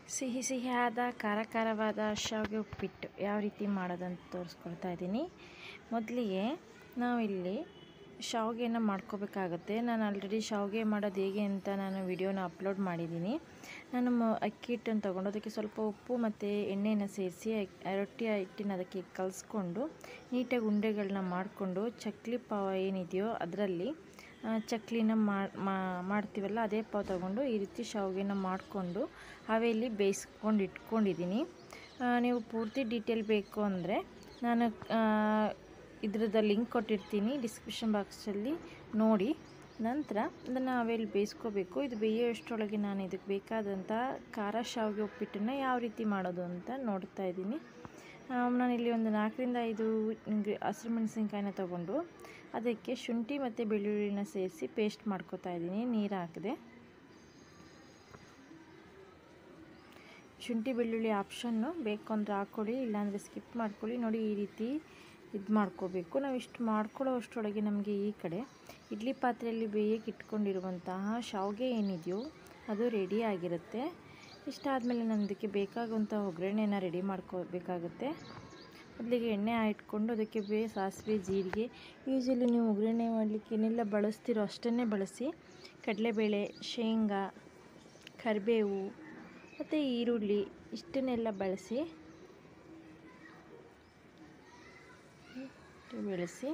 ಸಿಹಿ ಸಿಹಿಯಾದ ಖಾರ ಖಾರವಾದ ಶಾವಿಗೆ ಉಪ್ಪಿಟ್ಟು ಯಾವ ರೀತಿ ಮಾಡೋದಂತ ತೋರಿಸ್ಕೊಳ್ತಾ ಇದ್ದೀನಿ ಮೊದಲಿಗೆ ನಾವಿಲ್ಲಿ ಶಾವಿಗೆನ ಮಾಡ್ಕೋಬೇಕಾಗುತ್ತೆ ನಾನು ಆಲ್ರೆಡಿ ಶಾವಿಗೆ ಮಾಡೋದು ಹೇಗೆ ಅಂತ ನಾನು ವಿಡಿಯೋನ ಅಪ್ಲೋಡ್ ಮಾಡಿದ್ದೀನಿ ನಾನು ಮ ಅಕ್ಕಿ ಹಿಟ್ಟನ್ನು ತೊಗೊಂಡು ಅದಕ್ಕೆ ಸ್ವಲ್ಪ ಉಪ್ಪು ಮತ್ತು ಎಣ್ಣೆನ ಸೇರಿಸಿ ರೊಟ್ಟಿ ಹಿಟ್ಟಿನ ಅದಕ್ಕೆ ಕಲಿಸ್ಕೊಂಡು ನೀಟಾಗಿ ಉಂಡೆಗಳನ್ನ ಮಾಡಿಕೊಂಡು ಚಕ್ಲಿ ಪಾವ ಏನಿದೆಯೋ ಅದರಲ್ಲಿ ಚಕ್ಲಿನ ಮಾಡ್ತೀವಲ್ಲ ಅದೇ ಪಾವ್ ತಗೊಂಡು ಈ ರೀತಿ ಶಾವಿಗೆನ ಮಾಡಿಕೊಂಡು ಹವೆಯಲ್ಲಿ ಬೇಯಿಸ್ಕೊಂಡು ಇಟ್ಕೊಂಡಿದ್ದೀನಿ ನೀವು ಪೂರ್ತಿ ಡೀಟೇಲ್ ಬೇಕು ಅಂದರೆ ನಾನು ಇದ್ರದ್ದು ಲಿಂಕ್ ಕೊಟ್ಟಿರ್ತೀನಿ ಡಿಸ್ಕ್ರಿಪ್ಷನ್ ಬಾಕ್ಸಲ್ಲಿ ನೋಡಿ ನಂತರ ಅದನ್ನು ಅವೆಲ್ಲಿ ಬೇಯಿಸ್ಕೋಬೇಕು ಇದು ಬೇಯೋಷ್ಟರೊಳಗೆ ನಾನು ಇದಕ್ಕೆ ಬೇಕಾದಂಥ ಖಾರ ಶಾವಿಗೆ ಉಪ್ಪಿಟ್ಟನ್ನು ಯಾವ ರೀತಿ ಮಾಡೋದು ಅಂತ ನೋಡ್ತಾ ಇದ್ದೀನಿ ನಾನಿಲ್ಲಿ ಒಂದು ನಾಲ್ಕರಿಂದ ಐದು ಹಸಿರು ಮೆಣಸಿನ್ಕಾಯಿನ ತೊಗೊಂಡು ಅದಕ್ಕೆ ಶುಂಠಿ ಮತ್ತು ಬೆಳ್ಳುಳ್ಳಿನ ಸೇರಿಸಿ ಪೇಸ್ಟ್ ಮಾಡ್ಕೊತಾ ಇದ್ದೀನಿ ನೀರು ಹಾಕಿದೆ ಶುಂಠಿ ಬೆಳ್ಳುಳ್ಳಿ ಆಪ್ಷನ್ನು ಬೇಕು ಅಂದರೆ ಹಾಕ್ಕೊಳ್ಳಿ ಇಲ್ಲಾಂದರೆ ಸ್ಕಿಪ್ ಮಾಡ್ಕೊಳ್ಳಿ ನೋಡಿ ಈ ರೀತಿ ಇದು ಮಾಡ್ಕೋಬೇಕು ನಾವು ಇಷ್ಟು ಮಾಡ್ಕೊಳ್ಳೋ ಅಷ್ಟರೊಳಗೆ ನಮಗೆ ಈ ಕಡೆ ಇಡ್ಲಿ ಪಾತ್ರೆಯಲ್ಲಿ ಬೇಯಕ್ಕೆ ಇಟ್ಕೊಂಡಿರುವಂತಹ ಶಾವಿಗೆ ಏನಿದೆಯೋ ಅದು ರೆಡಿ ಆಗಿರುತ್ತೆ ಇಷ್ಟಾದಮೇಲೆ ನನ್ನದಕ್ಕೆ ಬೇಕಾಗುವಂಥ ಒಗ್ಗರಣೆನ ರೆಡಿ ಮಾಡ್ಕೋಬೇಕಾಗುತ್ತೆ ಮೊದಲಿಗೆ ಎಣ್ಣೆ ಇಟ್ಕೊಂಡು ಅದಕ್ಕೆ ಬೇ ಸಾಸಿವೆ ಜೀರಿಗೆ ಯೂಶಲಿ ನೀವು ಒಗ್ಗರಣೆ ಮಾಡಲಿಕ್ಕೆ ಏನೆಲ್ಲ ಬಳಸ್ತಿರೋ ಅಷ್ಟನ್ನೇ ಬಳಸಿ ಕಡಲೆಬೇಳೆ ಶೇಂಗಾ ಕರಿಬೇವು ಮತ್ತು ಈರುಳ್ಳಿ ಇಷ್ಟನ್ನೆಲ್ಲ ಬಳಸಿ ಬೆಳೆಸಿ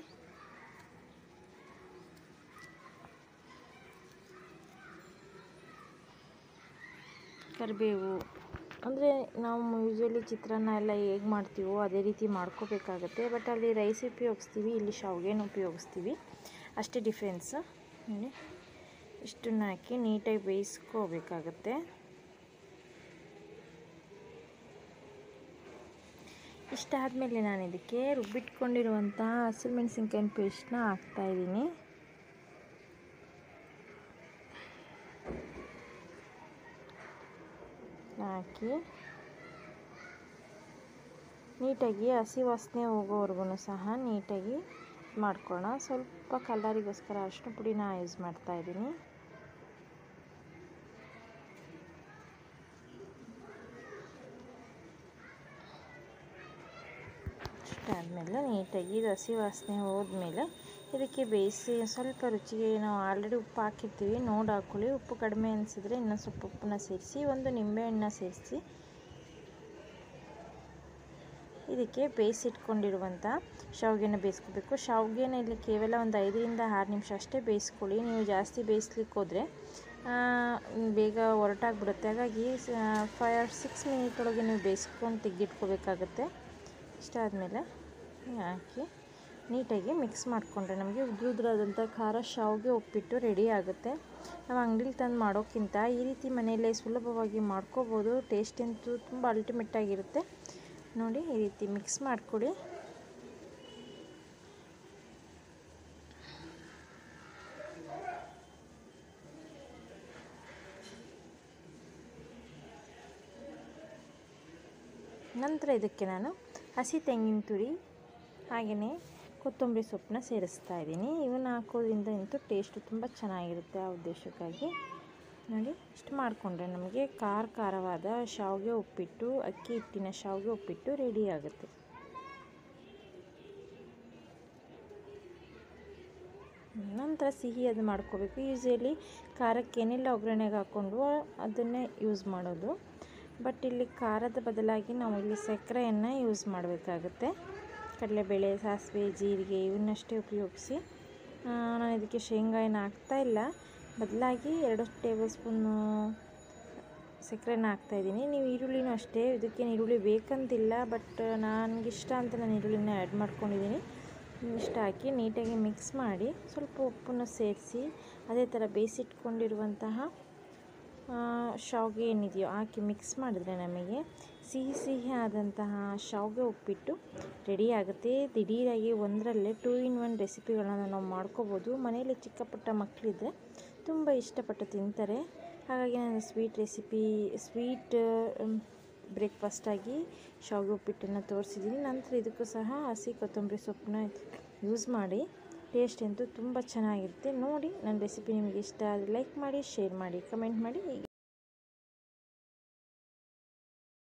ಕರಿಬೇವು ಅಂದರೆ ನಾವು ಯೂಶ್ವಲಿ ಚಿತ್ರಾನ್ನ ಎಲ್ಲ ಹೇಗೆ ಮಾಡ್ತೀವೋ ಅದೇ ರೀತಿ ಮಾಡ್ಕೋಬೇಕಾಗತ್ತೆ ಬಟ್ ಅಲ್ಲಿ ರೈಸ್ ಉಪಯೋಗಿಸ್ತೀವಿ ಇಲ್ಲಿ ಶಾವಿಗೆನ ಉಪಯೋಗಿಸ್ತೀವಿ ಅಷ್ಟೇ ಡಿಫ್ರೆನ್ಸ್ ನೋಡಿ ಇಷ್ಟನ್ನು ಹಾಕಿ ನೀಟಾಗಿ ಬೇಯಿಸ್ಕೋಬೇಕಾಗತ್ತೆ ಇಷ್ಟಾದಮೇಲೆ ನಾನು ಇದಕ್ಕೆ ರುಬ್ಬಿಟ್ಕೊಂಡಿರುವಂಥ ಹಸಿರು ಮೆಣಸಿನ್ಕಾಯಿನ ಪೇಸ್ಟ್ನ ಹಾಕ್ತಾಯಿದ್ದೀನಿ ಹಾಕಿ ನೀಟಾಗಿ ಹಸಿ ವಾಸನೆ ಹೋಗೋವರೆಗೂ ಸಹ ನೀಟಾಗಿ ಮಾಡ್ಕೊಳ್ಳೋಣ ಸ್ವಲ್ಪ ಕಲರಿಗೋಸ್ಕರ ಅರಿಶಿನ ಪುಡಿನ ಯೂಸ್ ಮಾಡ್ತಾಯಿದ್ದೀನಿ ಅಷ್ಟಾದಮೇಲೆ ನೀಟಾಗಿ ಇದು ಹಸಿ ವಾಸನೆ ಹೋದ್ಮೇಲೆ ಇದಕ್ಕೆ ಬೇಯಿಸಿ ಸ್ವಲ್ಪ ರುಚಿಗೆ ನಾವು ಆಲ್ರೆಡಿ ಉಪ್ಪು ಹಾಕಿರ್ತೀವಿ ನೋಡಿ ಹಾಕ್ಕೊಳ್ಳಿ ಉಪ್ಪು ಕಡಿಮೆ ಅನಿಸಿದ್ರೆ ಇನ್ನೂ ಸ್ವಲ್ಪ ಉಪ್ಪನ್ನ ಸೇರಿಸಿ ಒಂದು ನಿಂಬೆಹಣ್ಣ ಸೇರಿಸಿ ಇದಕ್ಕೆ ಬೇಯಿಸಿಟ್ಕೊಂಡಿರುವಂಥ ಶಾವಿಗೆನ ಬೇಯಿಸ್ಕೋಬೇಕು ಶಾವಿಗೆನ ಇಲ್ಲಿ ಕೇವಲ ಒಂದು ಐದರಿಂದ ಆರು ನಿಮಿಷ ಅಷ್ಟೇ ಬೇಯಿಸ್ಕೊಳ್ಳಿ ನೀವು ಜಾಸ್ತಿ ಬೇಯಿಸ್ಲಿಕ್ಕೆ ಹೋದರೆ ಬೇಗ ಹೊರಟಾಗ್ಬಿಡುತ್ತೆ ಹಾಗಾಗಿ ಫೈವ್ ಆರ್ ಸಿಕ್ಸ್ ಮಿನಿಟ್ ಒಳಗೆ ನೀವು ಬೇಯಿಸ್ಕೊಂಡು ತೆಗೆದಿಟ್ಕೋಬೇಕಾಗತ್ತೆ ಇಷ್ಟಾದಮೇಲೆ ಹಾಕಿ ನೀಟಾಗಿ ಮಿಕ್ಸ್ ಮಾಡಿಕೊಂಡ್ರೆ ನಮಗೆ ಉದ್ರುದ್ರಾದಂಥ ಖಾರ ಶಾವಿಗೆ ಉಪ್ಪಿಟ್ಟು ರೆಡಿ ಆಗುತ್ತೆ ನಾವು ಅಂಗಡಿಲಿ ತಂದು ಮಾಡೋಕ್ಕಿಂತ ಈ ರೀತಿ ಮನೆಯಲ್ಲೇ ಸುಲಭವಾಗಿ ಮಾಡ್ಕೋಬೋದು ಟೇಸ್ಟ್ ಅಂತೂ ತುಂಬ ಅಲ್ಟಿಮೇಟ್ ಆಗಿರುತ್ತೆ ನೋಡಿ ಈ ರೀತಿ ಮಿಕ್ಸ್ ಮಾಡಿಕೊಡಿ ನಂತರ ಇದಕ್ಕೆ ನಾನು ಹಸಿ ತೆಂಗಿನ ತುರಿ ಹಾಗೆಯೇ ಕೊತ್ತಂಬರಿ ಸೊಪ್ಪನ್ನ ಸೇರಿಸ್ತಾ ಇದ್ದೀನಿ ಇವನ್ನ ಹಾಕೋದ್ರಿಂದ ಅಂತೂ ಟೇಸ್ಟು ತುಂಬ ಚೆನ್ನಾಗಿರುತ್ತೆ ಆ ಉದ್ದೇಶಕ್ಕಾಗಿ ನೋಡಿ ಇಷ್ಟು ಮಾಡಿಕೊಂಡ್ರೆ ನಮಗೆ ಖಾರ ಖಾರವಾದ ಶಾವಿಗೆ ಉಪ್ಪಿಟ್ಟು ಅಕ್ಕಿ ಹಿಟ್ಟಿನ ಶಾವಿಗೆ ಉಪ್ಪಿಟ್ಟು ರೆಡಿ ಆಗುತ್ತೆ ನಂತರ ಸಿಹಿ ಅದು ಮಾಡ್ಕೋಬೇಕು ಯೂಶಲಿ ಖಾರಕ್ಕೆ ಏನೆಲ್ಲ ಒಗ್ಗರಣೆಗೆ ಹಾಕ್ಕೊಂಡು ಅದನ್ನೇ ಯೂಸ್ ಮಾಡೋದು ಬಟ್ ಇಲ್ಲಿ ಖಾರದ ಬದಲಾಗಿ ನಾವು ಇಲ್ಲಿ ಸಕ್ಕರೆಯನ್ನು ಯೂಸ್ ಮಾಡಬೇಕಾಗುತ್ತೆ ಕಡಲೆಬೇಳೆ ಸಾಸಿವೆ ಜೀರಿಗೆ ಇವನ್ನಷ್ಟೇ ಉಪಯೋಗಿಸಿ ನಾನು ಇದಕ್ಕೆ ಶೇಂಗಾ ಏನು ಹಾಕ್ತಾಯಿಲ್ಲ ಬದಲಾಗಿ ಎರಡು ಟೇಬಲ್ ಸ್ಪೂನು ಸಕ್ಕರೆನ ಹಾಕ್ತಾಯಿದ್ದೀನಿ ನೀವು ಈರುಳ್ಳಿನೂ ಅಷ್ಟೇ ಇದಕ್ಕೆ ಈರುಳ್ಳಿ ಬೇಕಂತಿಲ್ಲ ಬಟ್ ನನಗಿಷ್ಟ ಅಂತ ನಾನು ಈರುಳ್ಳಿನ ಆ್ಯಡ್ ಮಾಡ್ಕೊಂಡಿದ್ದೀನಿ ಇಷ್ಟ ಹಾಕಿ ನೀಟಾಗಿ ಮಿಕ್ಸ್ ಮಾಡಿ ಸ್ವಲ್ಪ ಉಪ್ಪನ್ನು ಸೇರಿಸಿ ಅದೇ ಥರ ಬೇಯಿಸಿಟ್ಕೊಂಡಿರುವಂತಹ ಶಾವಿಗೆ ಏನಿದೆಯೋ ಹಾಕಿ ಮಿಕ್ಸ್ ಮಾಡಿದ್ರೆ ನಮಗೆ ಸಿಹಿ ಸಿಹಿ ಆದಂತಹ ಶಾವಿಗೆ ಉಪ್ಪಿಟ್ಟು ರೆಡಿ ಆಗುತ್ತೆ ದಿಢೀರಾಗಿ ಒಂದರಲ್ಲೇ ಟೂ ಇನ್ ಒನ್ ರೆಸಿಪಿಗಳನ್ನು ನಾವು ಮಾಡ್ಕೋಬೋದು ಮನೆಯಲ್ಲಿ ಚಿಕ್ಕ ಪುಟ್ಟ ಮಕ್ಕಳಿದ್ರೆ ತುಂಬ ಇಷ್ಟಪಟ್ಟು ತಿಂತಾರೆ ಹಾಗಾಗಿ ನಾನು ಸ್ವೀಟ್ ರೆಸಿಪಿ ಸ್ವೀಟ್ ಬ್ರೇಕ್ಫಾಸ್ಟಾಗಿ ಶಾವಿಗೆ ಉಪ್ಪಿಟ್ಟನ್ನು ತೋರಿಸಿದ್ದೀನಿ ನಂತರ ಇದಕ್ಕೂ ಸಹ ಹಸಿ ಕೊತ್ತಂಬರಿ ಸೊಪ್ಪನ್ನ ಯೂಸ್ ಮಾಡಿ ಟೇಸ್ಟ್ ಅಂತೂ ತುಂಬ ಚೆನ್ನಾಗಿರುತ್ತೆ ನೋಡಿ ನನ್ನ ರೆಸಿಪಿ ನಿಮಗೆ ಇಷ್ಟ ಆದರೆ ಲೈಕ್ ಮಾಡಿ ಶೇರ್ ಮಾಡಿ ಕಮೆಂಟ್ ಮಾಡಿ